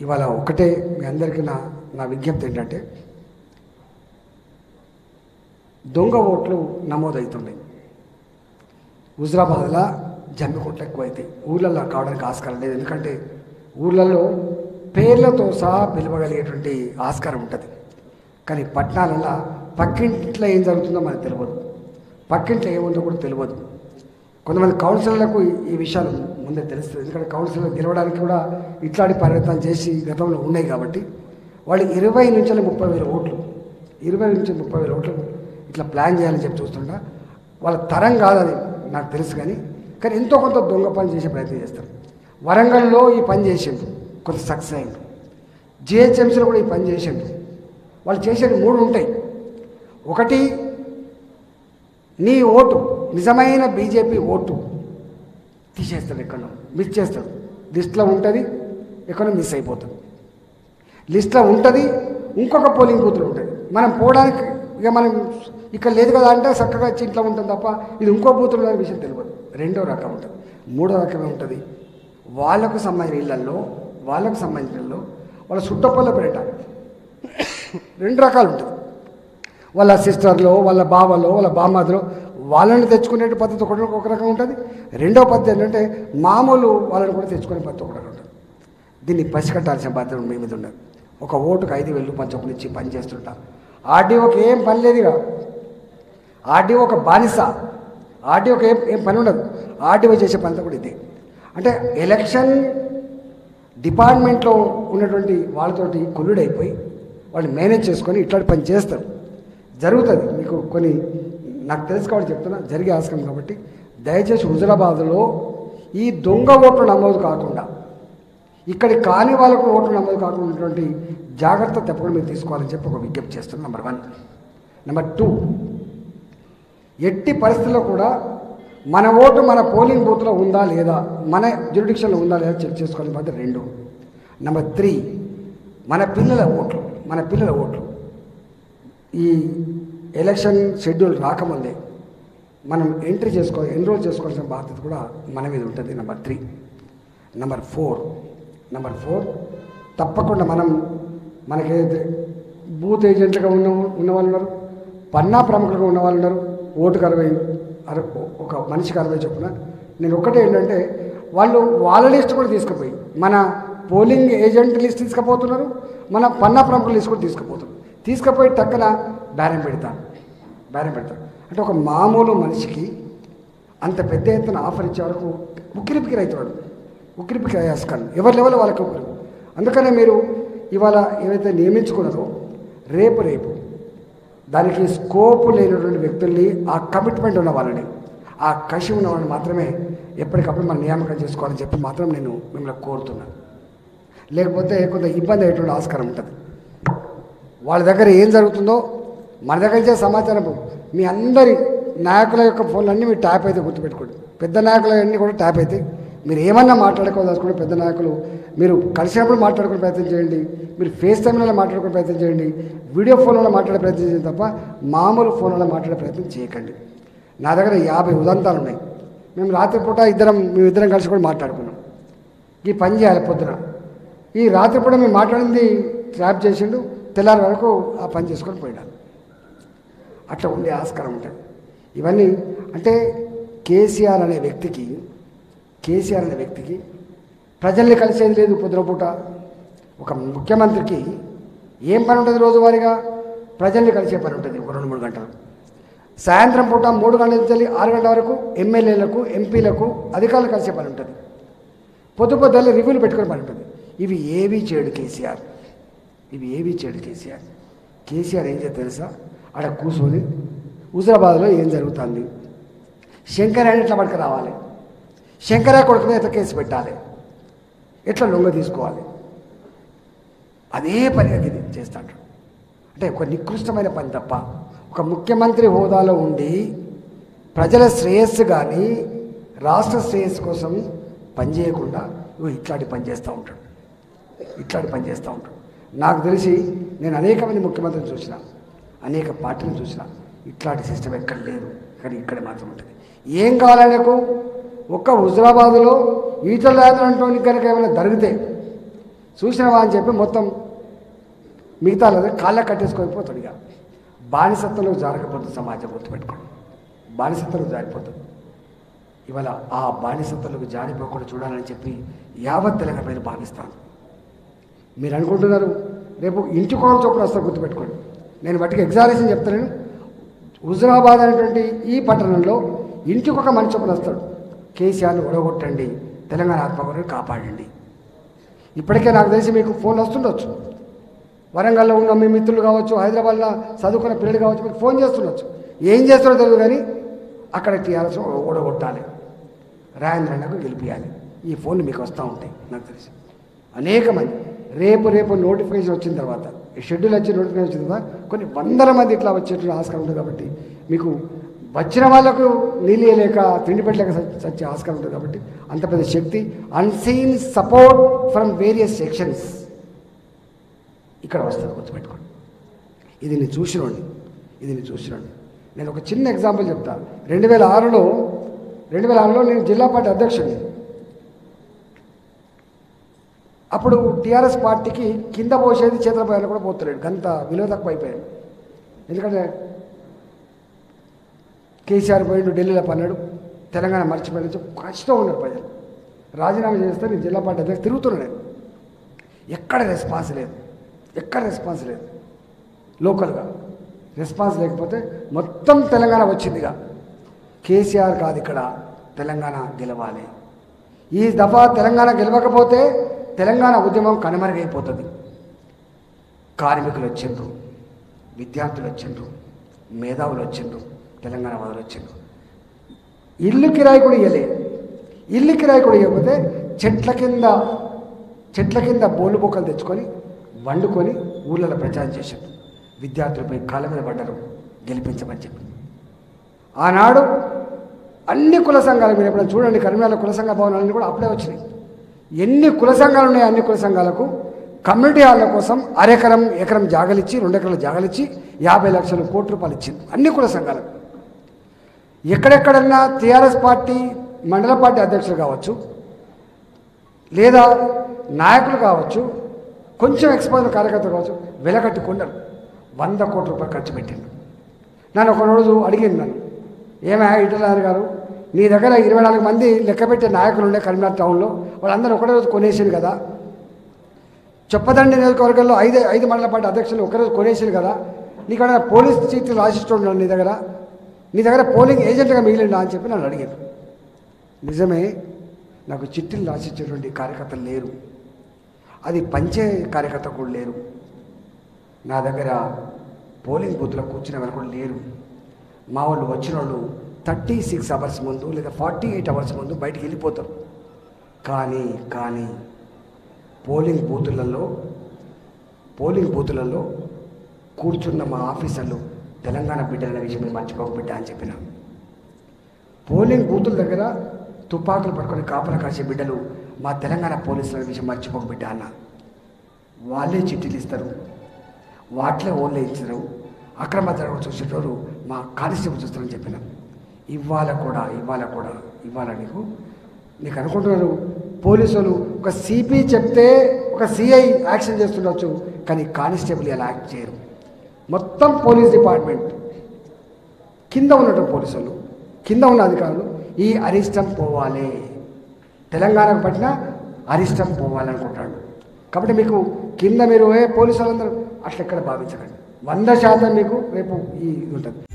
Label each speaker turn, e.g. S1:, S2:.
S1: ఇవాళ ఒకటే మీ అందరికీ నా నా విజ్ఞప్తి ఏంటంటే దొంగ ఓట్లు నమోదవుతున్నాయి హుజరాబాద్లో జమ్మికొట్లు ఎక్కువైతాయి ఊళ్ళల్లో కావడానికి ఆస్కారం లేదు ఎందుకంటే ఊళ్ళల్లో పేర్లతో సహా పిలవగలిగేటువంటి ఆస్కారం ఉంటుంది కానీ పట్టణాలలో పక్కింట్లో ఏం జరుగుతుందో మనకు తెలియదు పక్కింట్లో ఏముందో కూడా తెలియదు కొంతమంది కౌన్సిలర్లకు ఈ- ఈ విషయాలు ముందే తెలుస్తుంది ఎందుకంటే కౌన్సిలర్ గెలవడానికి కూడా ఇట్లాంటి ప్రయత్నాలు చేసి గతంలో ఉన్నాయి కాబట్టి వాళ్ళు ఇరవై నుంచి ముప్పై వేల ఓట్లు ఇరవై నుంచి ముప్పై వేల ఓట్లు ఇట్లా ప్లాన్ చేయాలని చెప్పి చూస్తుంటా వాళ్ళ తరం కాదని నాకు తెలుసు కానీ కానీ ఎంతో కొంత దొంగ పని చేసే ప్రయత్నం చేస్తారు వరంగల్లో ఈ పని చేసిండు కొంత సక్సెస్ అయింది జిహెచ్ఎంసీలో కూడా ఈ పని చేసిండు వాళ్ళు చేసేది మూడు ఉంటాయి ఒకటి నీ ఓటు నిజమైన బీజేపీ ఓటు తీసేస్తాడు ఎక్కడో మిస్ చేస్తాడు లిస్ట్లో ఉంటుంది ఎక్కడో మిస్ అయిపోతుంది లిస్ట్లో ఉంటుంది ఇంకొక పోలింగ్ బూత్లో ఉంటుంది మనం పోవడానికి ఇక మనం ఇక్కడ లేదు కదా అంటే చక్కగా వచ్చి ఇంట్లో ఉంటుంది తప్ప ఇది ఇంకో బూత్లో అనే విషయం తెలియదు రెండో రకం ఉంటుంది మూడో రకమే ఉంటుంది వాళ్ళకు సంబంధించిన ఇళ్ళల్లో వాళ్ళకు సంబంధించిన ఇళ్ళల్లో వాళ్ళ చుట్టపల్ల పేట రెండు రకాలు ఉంటుంది వాళ్ళ సిస్టర్లో వాళ్ళ బావలో వాళ్ళ బామ్మదిలో వాళ్ళని తెచ్చుకునే పద్ధతి ఒకటి ఒక రకం ఉంటుంది రెండో పద్ధతి ఏంటంటే మామూలు వాళ్ళని కూడా తెచ్చుకునే పద్ధతి ఒక రకం ఉంటుంది దీన్ని పసికట్టాల్సిన బాధ్యత మీ మీద ఉండదు ఒక ఓటుకు ఐదు వేలు రూపాయలు చొప్పున ఇచ్చి పని చేస్తుంటా ఆర్డీఓకి ఏం పని లేదు ఇక ఆర్డీఓ ఒక బానిస ఆర్డీఓకి ఏం ఏం పని ఉండదు ఆర్డీఓ చేసే పనితో కూడా ఇదే అంటే ఎలక్షన్ డిపార్ట్మెంట్లో ఉన్నటువంటి వాళ్ళతోటి కొల్లుడైపోయి వాళ్ళు మేనేజ్ చేసుకొని ఇట్లాంటి పని చేస్తారు జరుగుతుంది మీకు కొన్ని నాకు తెలుసు కాబట్టి చెప్తున్నా జరిగే ఆస్కారం కాబట్టి దయచేసి హుజరాబాద్లో ఈ దొంగ ఓట్లు నమోదు కాకుండా ఇక్కడి కాని వాళ్ళకు ఓట్లు నమోదు కాకుండా ఉన్నటువంటి జాగ్రత్త తప్పకుండా మీరు తీసుకోవాలని చెప్పి ఒక విజ్ఞప్తి చేస్తున్నాను నెంబర్ వన్ నెంబర్ టూ ఎట్టి పరిస్థితుల్లో కూడా మన ఓటు మన పోలింగ్ బూత్లో ఉందా లేదా మన జ్యూరిడిక్షన్లో ఉందా లేదా చెక్ చేసుకోవాలని బాధ్యత రెండు నెంబర్ త్రీ మన పిల్లల ఓట్లు మన పిల్లల ఓట్లు ఈ ఎలక్షన్ షెడ్యూల్ రాకముందే మనం ఎంట్రీ చేసుకో ఎన్రోల్ చేసుకోవాల్సిన బాధ్యత కూడా మన మీద ఉంటుంది number three number four number four తప్పకుండా మనం మనకేదైతే బూత్ ఏజెంట్లుగా ఉన్న ఉన్న వాళ్ళు ఉన్నారు పన్నా ప్రముఖులుగా ఉన్న వాళ్ళు ఉన్నారు ఓటుకు అరవై అర ఒక మనిషికి అరవై చొప్పున నేను ఒకటే ఏంటంటే వాళ్ళు వాళ్ళ లిస్ట్ కూడా తీసుకుపోయి మన పోలింగ్ ఏజెంట్ లిస్ట్ తీసుకుపోతున్నారు మన పన్నా ప్రముఖుల లిస్ట్ కూడా తీసుకుపోతున్నారు తీసుకుపోయి టక్కన బేరం పెడతాను బేరం పెడతారు అంటే ఒక మామూలు మనిషికి అంత పెద్ద ఎత్తున ఆఫర్ ఇచ్చే వరకు ఉక్కిరిపికిరి అవుతాడు ఉక్కిరిపికిరి అయ్యేసుకాను ఎవరి లెవెల్ వాళ్ళకి ఉక్కిరి అందుకనే మీరు ఇవాళ ఏవైతే నియమించుకున్నారో రేపు రేపు దానికి స్కోప్ లేనటువంటి వ్యక్తుల్ని ఆ కమిట్మెంట్ ఉన్న వాళ్ళని ఆ కషి ఉన్న వాళ్ళని మాత్రమే ఎప్పటికప్పుడు మనం నియామకం చేసుకోవాలని చెప్పి మాత్రం నేను మిమ్మల్ని కోరుతున్నాను లేకపోతే కొంత ఇబ్బంది అయ్యేటువంటి ఆస్కారం ఉంటుంది వాళ్ళ దగ్గర ఏం జరుగుతుందో మన దగ్గర ఇచ్చే సమాచారం మీ అందరి నాయకుల యొక్క ఫోన్లు అన్నీ మీరు ట్యాప్ అయితే గుర్తుపెట్టుకోండి పెద్ద నాయకులు అన్నీ కూడా ట్యాప్ అవుతాయి మీరు ఏమన్నా మాట్లాడుకోదలుచుకుంటే పెద్ద నాయకులు మీరు కలిసినప్పుడు మాట్లాడుకునే ప్రయత్నం చేయండి మీరు ఫేస్ టైంలో మాట్లాడుకునే ప్రయత్నం చేయండి వీడియో ఫోన్లో మాట్లాడే ప్రయత్నం చేయండి తప్ప మామూలు ఫోన్లో మాట్లాడే ప్రయత్నం చేయకండి నా దగ్గర యాభై ఉదంతాలు ఉన్నాయి మేము రాత్రిపూట ఇద్దరం మేమిద్దరం కలిసి కూడా మాట్లాడుకున్నాం ఈ పని చేయాలి పొద్దున ఈ రాత్రిపూట మేము మాట్లాడింది ట్రాప్ చేసిండు తెల్లారి వరకు ఆ పని చేసుకొని పోయినాడు అట్లా ఉండే ఆస్కారం ఉంటుంది ఇవన్నీ అంటే కేసీఆర్ అనే వ్యక్తికి కేసీఆర్ అనే వ్యక్తికి ప్రజల్ని కలిసేది లేదు పొద్దునపూట ఒక ముఖ్యమంత్రికి ఏం పని ఉంటుంది రోజువారీగా ప్రజల్ని కలిసే పని ఉంటుంది ఒక రెండు మూడు గంటలు సాయంత్రం పూట మూడు గంటల నుంచి ఆరు గంటల వరకు ఎమ్మెల్యేలకు ఎంపీలకు అధికారులు కలిసే పని ఉంటుంది పొద్దు పొద్దున్న రివ్యూలు పెట్టుకునే పని ఉంటుంది ఇవి ఏవి చేయడు కేసీఆర్ ఇవి ఏవి చేయడు కేసీఆర్ కేసీఆర్ ఏం చేస్తే తెలుసా ఆడ కూర్చొని హుజరాబాద్లో ఏం జరుగుతుంది శంకరాన్ని ఎట్లా పట్టుకు రావాలి శంకరా కొడుకు మీద ఎట్లా కేసు పెట్టాలి ఎట్లా లొంగ తీసుకోవాలి అదే పని ఇది చేస్తాడు అంటే ఒక నికృష్టమైన పని తప్ప ఒక ముఖ్యమంత్రి హోదాలో ఉండి ప్రజల శ్రేయస్సు కానీ రాష్ట్ర శ్రేయస్సు కోసం పనిచేయకుండా ఇగో ఇట్లాంటి పని చేస్తూ ఉంటాడు ఇట్లాంటి పని చేస్తూ ఉంటాడు నాకు తెలిసి నేను అనేక మంది ముఖ్యమంత్రిని చూసిన అనేక పార్టీలు చూసిన ఇట్లాంటి సిస్టమ్ ఎక్కడ లేదు కానీ ఇక్కడ మాత్రం ఉంటుంది ఏం కావాలి ఆయనకు ఒక్క హుజరాబాదులో ఈటల రాజు అంటోని కనుక ఏమైనా జరిగితే చూసినవా అని చెప్పి మొత్తం మిగతా కాళ్ళ కట్టేసుకొని పోతాడు ఇక బానిసత్వంలో జారకపోతుంది సమాజం గుర్తుపెట్టుకోండి బానిసత్వంలో జారిపోతుంది ఇవాళ ఆ బానిసత్వంలోకి జారిపోకుండా చూడాలని చెప్పి యావత్ తెలంగాణ ప్రజలు భావిస్తాను మీరు అనుకుంటున్నారు రేపు ఇంటి కోణం చొప్పున వస్తా గుర్తుపెట్టుకోండి నేను వాటికి ఎగ్జామినేషన్ చెప్తాను హుజరాబాద్ అనేటువంటి ఈ పట్టణంలో ఇంటికి ఒక మనిషి చొప్పున వస్తాడు కేసీఆర్ని ఒడగొట్టండి తెలంగాణ ఆత్మగౌరవం కాపాడండి ఇప్పటికే నాకు తెలిసి మీకు ఫోన్ వస్తుండొచ్చు వరంగల్లో ఉన్న మీ మిత్రులు కావచ్చు హైదరాబాద్లో చదువుకున్న పిల్లలు కావచ్చు మీకు ఫోన్ చేస్తుండొచ్చు ఏం చేస్తారో తెలియదు కానీ అక్కడ టీఆర్ఎస్ ఓడగొట్టాలి రాయంద్రన్నకు గెలిపించాలి ఈ ఫోన్లు మీకు వస్తూ ఉంటాయి నాకు తెలిసి అనేక మంది రేపు రేపు నోటిఫికేషన్ వచ్చిన తర్వాత ఈ షెడ్యూల్ వచ్చి నోటిఫికేషన్ వచ్చిన తర్వాత కొన్ని వందల మంది ఇట్లా వచ్చేటువంటి ఆస్కారం ఉంటుంది కాబట్టి మీకు వచ్చిన వాళ్ళకు నీళ్ళు లేక తిండి పెట్టలేక సచ్- చచ్చే ఆస్కారం ఉంటుంది కాబట్టి అంత పెద్ద శక్తి unseen support from various sections ఇక్కడ వస్తుంది గుర్తుపెట్టుకోండి ఇది నేను చూసినండి ఇది నేను చూసినండి నేను ఒక చిన్న ఎగ్జాంపుల్ చెప్తా రెండు వేల ఆరులో రెండు వేల ఆరులో నేను జిల్లా పార్టీ అధ్యక్షుడిని అప్పుడు టీఆర్ఎస్ పార్టీకి కింద పోసేది చేతుల పైన కూడా పోతున్నాడు గంత విలువ తక్కువ అయిపోయాడు ఎందుకంటే కేసీఆర్ పోయిండు ఢిల్లీలో పన్నాడు తెలంగాణ మర్చిపోయిన కష్టం ఉన్నారు ప్రజలు రాజీనామా చేస్తే నేను జిల్లా పార్టీ అధ్యక్షుడు తిరుగుతున్నాను నేను ఎక్కడ రెస్పాన్స్ లేదు ఎక్కడ రెస్పాన్స్ లేదు లోకల్గా రెస్పాన్స్ లేకపోతే మొత్తం తెలంగాణ వచ్చిందిగా కేసీఆర్ కాదు ఇక్కడ తెలంగాణ గెలవాలి ఈ దఫా తెలంగాణ గెలవకపోతే తెలంగాణ ఉద్యమం కనుమరుగైపోతుంది కార్మికులు వచ్చిండ్రు విద్యార్థులు వచ్చిండ్రు మేధావులు వచ్చిండ్రు తెలంగాణ వాళ్ళు వచ్చిండ్రు ఇల్లు కిరాయి కూడా ఇవ్వలే ఇల్లు కిరాయి కూడా ఇవ్వకపోతే చెట్ల కింద చెట్ల కింద బోలు బొక్కలు తెచ్చుకొని వండుకొని ఊళ్ళలో ప్రచారం చేశారు విద్యార్థులపై కాళ్ళ మీద పడ్డారు గెలిపించమని చెప్పి ఆనాడు అన్ని కుల సంఘాలు మీరు ఎప్పుడైనా చూడండి కరీంనగర్ కుల సంఘ భవనాలన్నీ కూడా అప్పుడే వచ్చినాయి ఎన్ని కుల సంఘాలు ఉన్నాయి అన్ని కుల సంఘాలకు కమ్యూనిటీ హాల్ల కోసం అరెకరం ఎకరం జాగలిచ్చి రెండు ఎకరాల జాగలిచ్చి యాభై లక్షల కోట్ల రూపాయలు ఇచ్చింది అన్ని కుల సంఘాలకు ఎక్కడెక్కడన్నా టీఆర్ఎస్ పార్టీ మండల పార్టీ అధ్యక్షులు కావచ్చు లేదా నాయకులు కావచ్చు కొంచెం ఎక్స్పోజ్ కార్యకర్తలు కావచ్చు వెలకట్టి కొండరు వంద కోట్ల రూపాయలు ఖర్చు పెట్టిండు నన్ను ఒక రోజు అడిగింది నన్ను ఏమా ఇటలారు గారు నీ దగ్గర ఇరవై నాలుగు మంది లెక్క పెట్టే నాయకులు ఉండే కరీంనగర్ టౌన్లో వాళ్ళందరూ ఒకటే రోజు కొనేసారు కదా చెప్పదండి నియోజకవర్గంలో ఐదు ఐదు మండల పార్టీ అధ్యక్షులు ఒకరోజు కొనేసారు కదా నీకు ఏమైనా పోలీస్ చీట్లు రాసిస్తున్నాడు నీ దగ్గర నీ దగ్గర పోలింగ్ ఏజెంట్గా మిగిలిండా అని చెప్పి నన్ను అడిగారు నిజమే నాకు చిట్టీలు రాసిచ్చేటువంటి కార్యకర్తలు లేరు అది పంచే కార్యకర్త కూడా లేరు నా దగ్గర పోలింగ్ బూత్లో కూర్చునే వాళ్ళు కూడా లేరు మా వాళ్ళు వచ్చిన వాళ్ళు థర్టీ సిక్స్ అవర్స్ ముందు లేదా ఫార్టీ ఎయిట్ అవర్స్ ముందు బయటికి వెళ్ళిపోతారు కానీ కానీ పోలింగ్ బూతులలో పోలింగ్ బూతులలో కూర్చున్న మా ఆఫీసర్లు తెలంగాణ బిడ్డలనే విషయం మీరు మర్చిపోక బిడ్డ అని చెప్పిన పోలింగ్ బూతుల దగ్గర తుపాకులు పట్టుకొని కాపలా కాసే బిడ్డలు మా తెలంగాణ పోలీసుల విషయం మర్చిపోక బిడ్డ అన్న వాళ్ళే చిట్టీలు ఇస్తారు వాటిలో ఓన్లే ఇచ్చారు అక్రమ జరగడం చూసేటోడు మా కానిస్టేబుల్ చూస్తారని చెప్పిన ఇవాళ కూడా ఇవాళ కూడా ఇవాళ నీకు నీకు అనుకుంటున్నారు పోలీసులు ఒక సిపి చెప్తే ఒక సిఐ యాక్షన్ చేస్తుండొచ్చు కానీ కానిస్టేబుల్ ఇలా యాక్ట్ చేయరు మొత్తం పోలీస్ డిపార్ట్మెంట్ కింద ఉన్నటువంటి పోలీసులు కింద ఉన్న అధికారులు ఈ అరిష్టం పోవాలి తెలంగాణకు పట్టిన అరిష్టం పోవాలనుకుంటాడు కాబట్టి మీకు కింద మీరు ఏ పోలీసు వాళ్ళందరూ అట్లా ఎక్కడ భావించకండి వంద శాతం మీకు రేపు ఈ ఇది ఉంటుంది